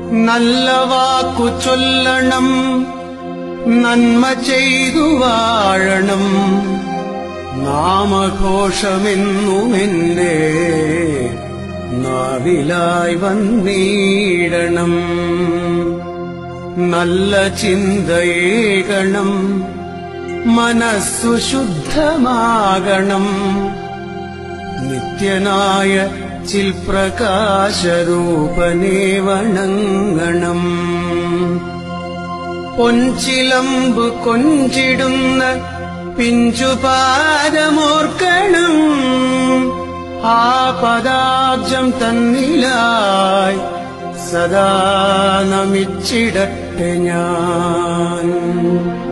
നല്ല വാക്കു ചൊല്ലണം നന്മ ചെയ്തു വാഴണം നാമഘോഷമെന്നുമെന്റെ നാവിലായി വന്നിടണം നല്ല ചിന്തയേകണം മനസ്സു ശുദ്ധമാകണം നിത്യനായ ചിൽപ്രകാശരൂപനെ വണങ്ങണം പൊൻചിലമ്പ് കൊഞ്ചിടുന്ന പിഞ്ചുപാദമോർക്കണം ആ പദാബ്ജം തന്നിലായി സദാ നമിച്ചിടട്ടെ ഞാൻ